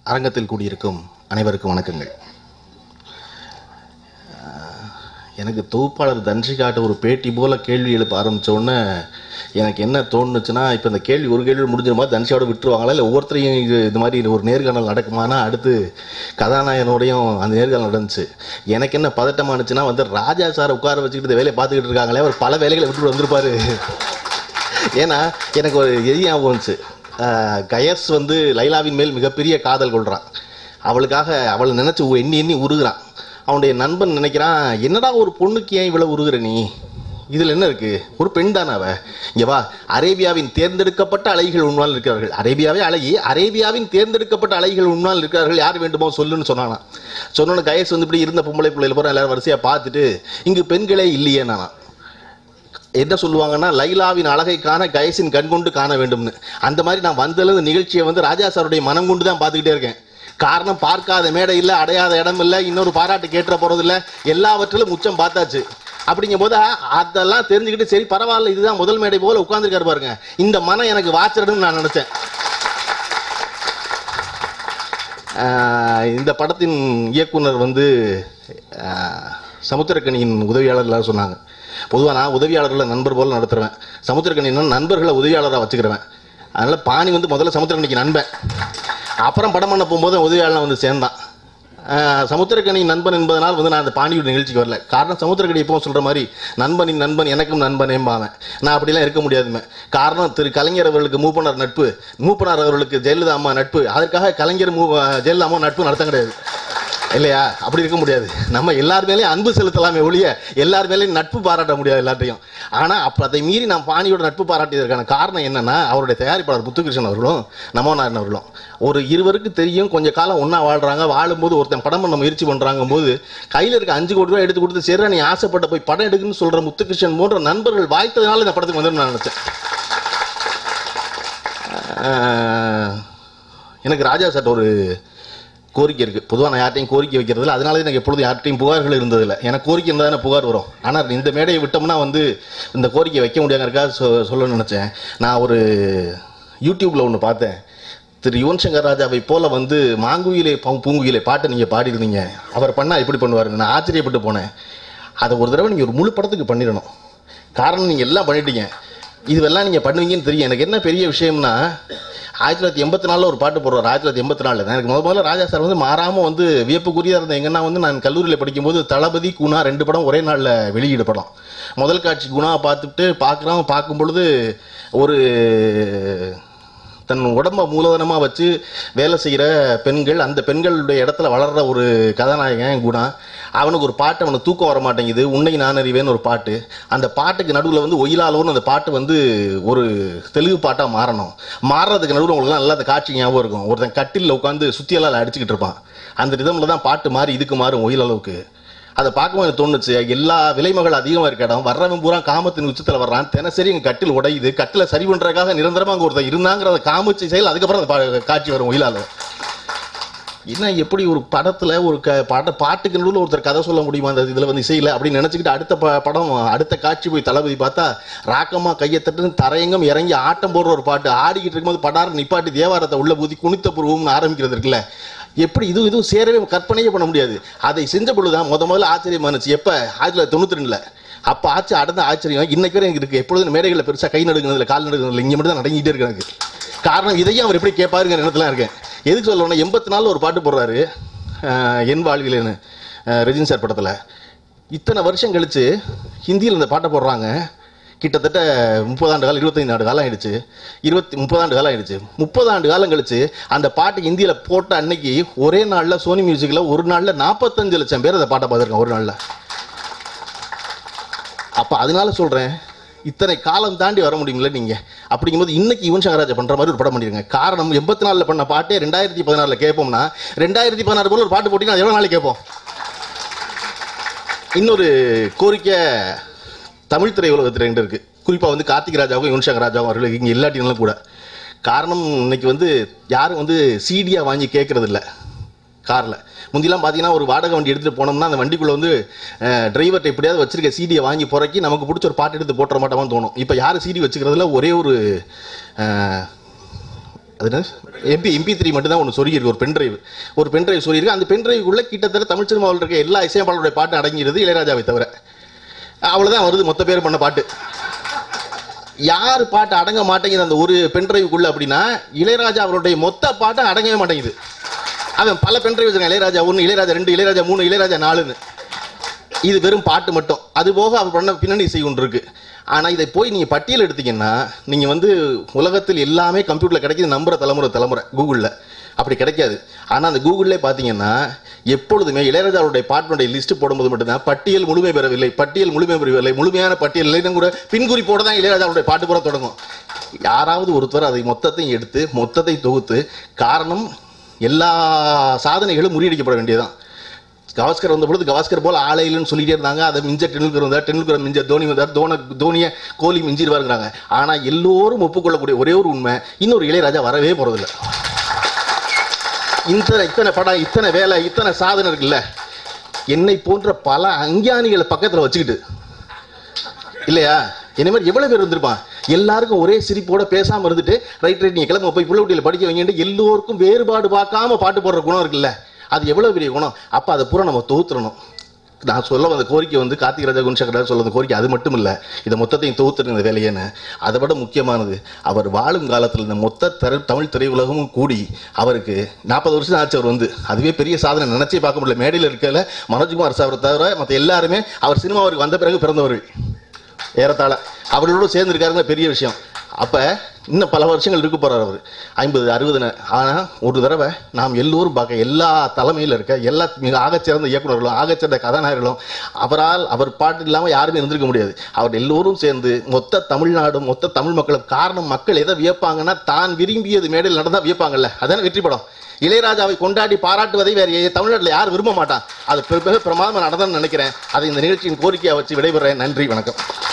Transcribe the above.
அரங்கத்தில் கூடியிருக்கும் அனைவருக்கும் வணக்கங்கள் அஹ், எனக்கு தொகுப்பாளர் தன்ஷிகாட்ட ஒரு பேட்டி போல கேள்வி எழுப்ப ஆரம்பிச்ச உடனே எனக்கு என்ன தோணுச்சுன்னா இப்போ இந்த கேள்வி ஒரு கேள்வி முடிஞ்சிருமா தன்ஷியோட விட்டுருவாங்களா இல்லை ஒவ்வொருத்தரையும் இது இது மாதிரி ஒரு நேர்காணல் நடக்குமானா அடுத்து கதாநாயகனோடையும் அந்த நேர்காணல் நடந்துச்சு எனக்கு என்ன பதட்டமானுச்சுன்னா வந்து ராஜா சாரை உட்கார வச்சுக்கிட்டு இந்த வேலையை பார்த்துக்கிட்டு இருக்காங்களே அவர் பல வேலைகளை விட்டுட்டு வந்திருப்பாரு ஏன்னா எனக்கு ஒரு எது ஞாபகம் வந்துச்சு ஆஹ் கயஸ் வந்து லைலாவின் மேல் மிகப்பெரிய காதல் கொள்கிறான் அவளுக்காக அவளை நினச்சி எண்ணி எண்ணி உருகுறான் அவனுடைய நண்பன் நினைக்கிறான் என்னடா ஒரு பொண்ணுக்கு ஏன் இவ்வளோ உருகுற நீ இதில் என்ன இருக்கு ஒரு பெண் தானே அவ இங்கே வா அரேபியாவின் தேர்ந்தெடுக்கப்பட்ட அலைகள் உன்னால் இருக்கிறார்கள் அரேபியாவே அழகி அரேபியாவின் தேர்ந்தெடுக்கப்பட்ட அலைகள் உன்னால் இருக்கிறார்கள் யார் வேண்டுமோ சொல்லுன்னு சொன்னானா சொன்னோன்னு கயஸ் வந்து இப்படி இருந்த பொம்பளை பிள்ளைகள் பூரா எல்லாரும் வரிசையாக பார்த்துட்டு இங்கு பெண்களே இல்லையே நானா என்ன சொல்லுவாங்கன்னா லைலாவின் அழகை காண கயசின் கண் கொண்டு காண வேண்டும்னு அந்த மாதிரி நான் வந்ததுல இந்த நிகழ்ச்சியை வந்து ராஜா சாருடைய மனம் கொண்டு தான் பார்த்துக்கிட்டே இருக்கேன் காரணம் பார்க்காத மேடை இல்லை அடையாத இடம் இல்லை இன்னொரு பாராட்டு கேட்டுற போறது இல்லை எல்லாவற்றிலும் உச்சம் பார்த்தாச்சு அப்படிங்கும் போது அதெல்லாம் தெரிஞ்சுக்கிட்டு சரி பரவாயில்ல இதுதான் முதல் மேடை போல உட்கார்ந்துருக்காரு பாருங்க இந்த மனம் எனக்கு வாச்சிடணும்னு நான் நினைச்சேன் ஆஹ் இந்த படத்தின் இயக்குனர் வந்து ஆஹ் சமுத்திரக்கனியின் உதவியாளர் எல்லாரும் சொன்னாங்க பொதுவாக நான் உதவியாளர்களை நண்பர் போல நடத்துருவேன் சமுத்திரக்கணின்னா நண்பர்களை உதவியாளராக வச்சுக்கிறவேன் அதனால் பாணி வந்து முதல்ல சமுத்திரக்கணிக்கு நண்பன் அப்புறம் படம் பண்ண போகும்போது உதவியாளர் வந்து சேர்ந்தான் ஆஹ் சமுத்திரக்கனி நண்பன் என்பதனால் வந்து நான் அந்த பாண்டியோட நிகழ்ச்சிக்கு வரல காரணம் சமுத்திரக்கனி எப்பவும் சொல்கிற மாதிரி நண்பனின் நண்பன் எனக்கும் நண்பனேம்பாவன் நான் அப்படிலாம் இருக்க முடியாதுமே காரணம் திரு கலைஞர் அவர்களுக்கு மூப்பனார் நட்பு மூப்பனார் அவர்களுக்கு ஜெயலலிதா அம்மா நட்பு அதற்காக கலைஞர் மூ ஜெயலலிதா அம்மா நட்பு நடத்த கிடையாது இல்லையா அப்படி இருக்க முடியாது நம்ம எல்லார் மேலேயும் அன்பு செலுத்தலாமே ஒழிய எல்லார் மேலேயும் நட்பு பாராட்ட முடியாது எல்லாத்தையும் ஆனால் அப்போ அதை மீறி நான் பாணியோட நட்பு பாராட்டியதற்கான காரணம் என்னன்னா அவருடைய தயாரிப்பாளர் முத்துகிருஷ்ணன் அவர்களும் நமோநாதன் அவர்களும் ஒரு இருவருக்கு தெரியும் கொஞ்ச காலம் ஒன்றா வாழ்றாங்க வாழும்போது ஒருத்தன் படம் பண்ண முயற்சி பண்ணுறாங்க போது கையில் இருக்க அஞ்சு கோடி ரூபாய் எடுத்து கொடுத்து சரி நீ ஆசைப்பட்ட போய் படம் எடுக்குன்னு சொல்கிற முத்துகிருஷ்ணன் போன்ற நண்பர்கள் வாய்த்ததுனால இந்த படத்துக்கு வந்து நான் நினச்சேன் ஆஹ், எனக்கு ராஜா சார் ஒரு கோரிக்கை இருக்குது பொதுவாக நான் யார்ட்டையும் கோரிக்கை வைக்கிறதில்ல அதனால எனக்கு எப்பொழுதும் யார்ட்டையும் புகார்கள் இருந்ததில்லை எனக்கு கோரிக்கை இருந்தால் தானே புகார் வரும் ஆனால் இந்த மேடையை விட்டோம்னா வந்து இந்த கோரிக்கை வைக்க முடியாங்கிறக்காக சொ சொல்லணும்னு நினச்சேன் நான் ஒரு யூடியூப்பில் ஒன்று பார்த்தேன் திரு யுவன் சங்கர் ராஜாவை போல வந்து மாங்குயிலே பம் பூங்குயிலே பாட்டை நீங்கள் பாடிருந்தீங்க அவர் பண்ணால் எப்படி பண்ணுவாருன்னு நான் ஆச்சரியப்பட்டு போனேன் அதை ஒரு தடவை நீங்கள் ஒரு முழு படத்துக்கு பண்ணிடணும் காரணம் நீங்கள் எல்லாம் பண்ணிட்டீங்க இதுவெல்லாம் நீங்கள் பண்ணுவீங்கன்னு தெரியும் எனக்கு என்ன பெரிய விஷயம்னா ஆயிரத்தி தொள்ளாயிரத்தி எண்பத்தி நாலில் ஒரு பாட்டு போடுவார் ஆயிரத்தி தொள்ளாயிரத்தி எண்பத்தி நாலில் எனக்கு முதல் முதல்ல ராஜா சார் வந்து மாறாமல் வந்து வியப்புக்குரியாக இருந்த எங்கன்னா வந்து நான் கல்லூரியில் படிக்கும்போது தளபதி குணா ரெண்டு படம் ஒரே நாளில் வெளியீடு படம் முதல் காட்சி குணாவை பார்த்துட்டு பார்க்குறோம் பார்க்கும் பொழுது ஒரு தன் உடம்ப மூலதனமாக வச்சு வேலை செய்கிற பெண்கள் அந்த பெண்களுடைய இடத்துல வளர்ற ஒரு கதாநாயகன் குணா அவனுக்கு ஒரு பாட்டு அவனுக்கு தூக்கம் வர மாட்டேங்குது உன்னை நான் அறிவேன்னு ஒரு பாட்டு அந்த பாட்டுக்கு நடுவில் வந்து ஒயிலாலோன்னு அந்த பாட்டு வந்து ஒரு தெலுங்கு பாட்டாக மாறணும் மாறுறதுக்கு நடுவில் உங்களுக்கு நல்லா அந்த காட்சி ஞாபகம் இருக்கும் ஒருத்தன் கட்டிலில் உட்காந்து சுத்தியெல்லாம் அடிச்சுக்கிட்டு இருப்பான் அந்த ரிதமில் தான் பாட்டு மாறி இதுக்கு மாறும் ஒயிலளவுக்கு அதை பார்க்கும்போது எனக்கு தோணுச்சு எல்லா விலைமகள் அதிகமாக இருக்க இடம் வர்றவன் பூரா காமத்தின் உச்சத்தில் வர்றான் தினசரி எங்கள் கட்டில் உடையுது கட்டில் சரி பண்ணுறதுக்காக நிரந்தரமாக அங்கே ஒருத்தர் இருந்தாங்கிறத காமிச்சு செயல் அதுக்கப்புறம் அந்த பா- காட்சி வரும் ஒயிலால என்ன எப்படி ஒரு படத்தில் ஒரு க பட பாட்டுக்கு நடுவில் ஒருத்தர் கதை சொல்ல முடியுமா அந்த இதில் வந்து இசையில் அப்படின்னு நினச்சிக்கிட்டு அடுத்த ப படம் அடுத்த காட்சி போய் தளபதி பார்த்தா ராக்கமாக கையை தட்டுன்னு தரையங்கம் இறங்கி ஆட்டம் போடுற ஒரு பாட்டு ஆடிக்கிட்டு இருக்கும்போது படாரம் நிப்பாட்டி தேவாரத்தை உள்ள ஊதி குனித்த புருவம்னு ஆரம்பிக்கிறது இருக்குல்ல எப்படி இது இதுவும் சேரவே கற்பனையே பண்ண முடியாது அதை செஞ்ச பொழுதுதான் முத முதல்ல ஆச்சரியமானுச்சு எப்போ ஆயிரத்தி தொள்ளாயிரத்தி தொண்ணூற்றி ரெண்டில் அப்போ ஆச்சு அடந்த ஆச்சரியம் இன்னைக்கு வரை எனக்கு இருக்கு எப்பொழுதும் மேடைகளில் பெருசாக கை நடுங்கிறதுல கால் நடுங்கிறதுல இங்கே மட்டும் தான் நடங்கிட்டே இருக்கு எனக்கு காரணம் இதையும் அவர் எப்படி கேட்பாருங்கிற இடத்துல இருக்கேன் எதுக்கு சொல்லணும்னா எண்பத்தி நாலில் ஒரு பாட்டு போடுறாரு அஹ், என் வாழ்விலேன்னு அஹ், ரஜினி சார் படத்தில் இத்தனை வருஷம் கழிச்சு ஹிந்தியில் இந்த பாட்டை போடுறாங்க கிட்டத்தட்ட முப்பதாண்டு காலம் இருபத்தைந்து ஆண்டு காலம் ஆயிடுச்சு இருபத்தி முப்பதாண்டு காலம் ஆயிடுச்சு முப்பதாண்டு காலம் கழிச்சு அந்த பாட்டு ஹிந்தியில் போட்ட அன்னைக்கு ஒரே நாளில் சோனி மியூசிக்கில் ஒரு நாளில் நாற்பத்தஞ்சு லட்சம் பேர் அந்த பாட்டை பார்த்துருக்கேன் ஒரு நாளில் அப்போ அதனால சொல்கிறேன் இத்தனை காலம் தாண்டி வர முடியுங்களா நீங்கள் அப்படிங்கும்போது இன்னைக்கு யுவன் சங்கராஜா பண்ணுற மாதிரி ஒரு படம் பண்ணிருங்க காரணம் எண்பத்தி நாலில் பண்ண பாட்டே ரெண்டாயிரத்தி பதினாறில் கேட்போம்னா ரெண்டாயிரத்தி பதினாறு போல ஒரு பாட்டு போட்டிங்கன்னா எவ்வளோ நாளைக்கு கேட்போம் இன்னொரு கோரிக்கை தமிழ் திரை உலகத்தில் ரெண்டு இருக்கு குறிப்பாக வந்து கார்த்திக் ராஜாவும் யுவன் சங்கர் ராஜாவும் அவர்களுக்கு இங்கே இல்லாட்டினாலும் கூட காரணம் இன்னைக்கு வந்து யாரும் வந்து சீடியாக வாங்கி கேட்கறது இல்ல காரில் முந்திலாம் பார்த்தீங்கன்னா ஒரு வாடகை வண்டி எடுத்துகிட்டு போனோம்னா அந்த வண்டிக்குள்ளே வந்து டிரைவர்கிட்ட எப்படியாவது வச்சிருக்க சீடியை வாங்கி புறக்கி நமக்கு பிடிச்ச ஒரு பாட்டு எடுத்து போட்டுற மாட்டோமான்னு தோணும் இப்போ யாரும் சீடி வச்சுக்கிறதுல ஒரே ஒரு அஹ், அது எம்பி எம்பி த்ரீ மட்டும் தான் ஒன்று சொருகிருக்கு ஒரு பென்ட்ரைவ் ஒரு பென்ட்ரைவ் சொருகிருக்கு அந்த பென்ட்ரைவுக்குள்ள கிட்டத்தட்ட தமிழ் சினிமாவில் இருக்க எல்லா இசையமைப்பாளருடைய பாட்டு அடங்கிடுது இளையராஜாவை தவிர அவ்வளவுதான் வருது மொத்த பேர் பண்ண பாட்டு யார் பாட்டு அடங்க மாட்டேங்குது அந்த ஒரு பென்ட்ரைவுக்குள்ள அப்படின்னா இளையராஜா அவருடைய மொத்த பாட்டும் அடங்கவே மாட்டேங்குது அவன் பல பென்ட்ரைவ் வச்சிருக்கான் இளையராஜா ஒன்று இளையராஜா ரெண்டு இளையராஜா மூணு இளையராஜா நாலுன்னு இது வெறும் பாட்டு மட்டும் அது போக அவர் பண்ண பின்னணி இசை ஒன்று இருக்கு ஆனால் இதை போய் நீங்கள் பட்டியல் எடுத்தீங்கன்னா நீங்கள் வந்து உலகத்தில் எல்லாமே கம்ப்யூட்டரில் கிடைக்கிது நம்புற தலைமுறை தலைமுறை கூகுளில் அப்படி கிடைக்காது ஆனால் அந்த கூகுளிலே பார்த்தீங்கன்னா எப்பொழுதுமே இளையராஜாவுடைய பாட்டினுடைய லிஸ்ட் போடும்போது மட்டும்தான் பட்டியல் முழுமை பெறவில்லை பட்டியல் முழுமை பெறவில்லை முழுமையான பட்டியல் இல்லைன்னு கூட பின்குறிப்போட தான் இளையராஜாவுடைய பாட்டு பூரா தொடங்கும் யாராவது ஒருத்தர் அதை மொத்தத்தையும் எடுத்து மொத்தத்தை தொகுத்து காரணம் எல்லா சாதனைகளும் முறியடிக்கப்பட வேண்டியதுதான் கவாஸ்கர் வந்த பொழுது கவாஸ்கர் போல ஆளே இல்லைன்னு சொல்லிட்டே இருந்தாங்க அதை மிஞ்ச டெண்டுல்கர் வந்தார் டெண்டுல்கர் மிஞ்ச தோனி வந்தார் தோன தோனியை கோலி மிஞ்சிருவாருங்கிறாங்க ஆனால் எல்லோரும் ஒப்புக்கொள்ளக்கூடிய ஒரே ஒரு உண்மை இன்னொரு இளையராஜா வரவே போகிறதில்ல இத்தனை இத்தனை படம் இத்தனை வேலை இத்தனை சாதனை இருக்குல்ல என்னை போன்ற பல அஞ்ஞானிகளை பக்கத்தில் வச்சுக்கிட்டு இல்லையா என்ன மாதிரி எவ்வளவு பேர் இருந்திருப்பான் எல்லாருக்கும் ஒரே சிரிப்போட பேசாம இருந்துட்டு ரைட் ரைட் நீங்க கிளம்ப போய் பிள்ளைகுட்டியில் படிக்க வைங்கன்ட்டு எல்லோருக்கும் வேறுபாடு பார்க்காம பாட்டு போடுற குணம் இருக்குல்ல அது எவ்வளவு பெரிய குணம் அப்ப அதை பூரா நம்ம தொகுத்துறணும் நான் சொல்ல வந்த கோரிக்கை வந்து கார்த்திக் ராஜா குணசேகர் சொல்ல வந்த கோரிக்கை அது மட்டும் இல்லை இதை மொத்தத்தையும் தொகுத்துருங்க இந்த வேலையேன்னு அதை விட முக்கியமானது அவர் வாழும் காலத்தில் இந்த மொத்த திரை தமிழ் திரையுலகமும் கூடி அவருக்கு நாற்பது வருஷம் ஆச்சு அவர் வந்து அதுவே பெரிய சாதனை நினைச்சே பார்க்க முடியல மேடையில் இருக்கல மனோஜ்குமார் சாரை தவிர மற்ற எல்லாருமே அவர் சினிமாவுக்கு வந்த பிறகு பிறந்தவர்கள் ஏறத்தாழ அவர்களோடு சேர்ந்துருக்காருங்க பெரிய விஷயம் அப்போ இன்னும் பல வருஷங்கள் இருக்க போறார் அவர் ஐம்பது அறுபதுன்னு ஆனால் ஒரு தடவை நாம் எல்லோரும் பார்க்க எல்லா தலைமையில் இருக்க எல்லா மிக ஆகச்சிறந்த இயக்குநர்களும் ஆகச்சிறந்த கதாநாயகர்களும் அவரால் அவர் பாட்டு இல்லாமல் யாருமே இருந்திருக்க முடியாது அவர் எல்லோரும் சேர்ந்து மொத்த தமிழ்நாடும் மொத்த தமிழ் மக்களும் காரணம் மக்கள் எதை வியப்பாங்கன்னா தான் விரும்பியது மேடையில் நடந்தால் வியப்பாங்கல்ல அதான வெற்றி படம் இளையராஜாவை கொண்டாடி பாராட்டுவதை வேற எ- தமிழ்நாட்டில் யாரும் விரும்ப மாட்டான் அது பெ- மிக பிரமாதமாக நடந்ததுன்னு நினைக்கிறேன் அதை இந்த நிகழ்ச்சியின் கோரிக்கையை வச்சு விடைபெறேன் நன்றி வணக்கம்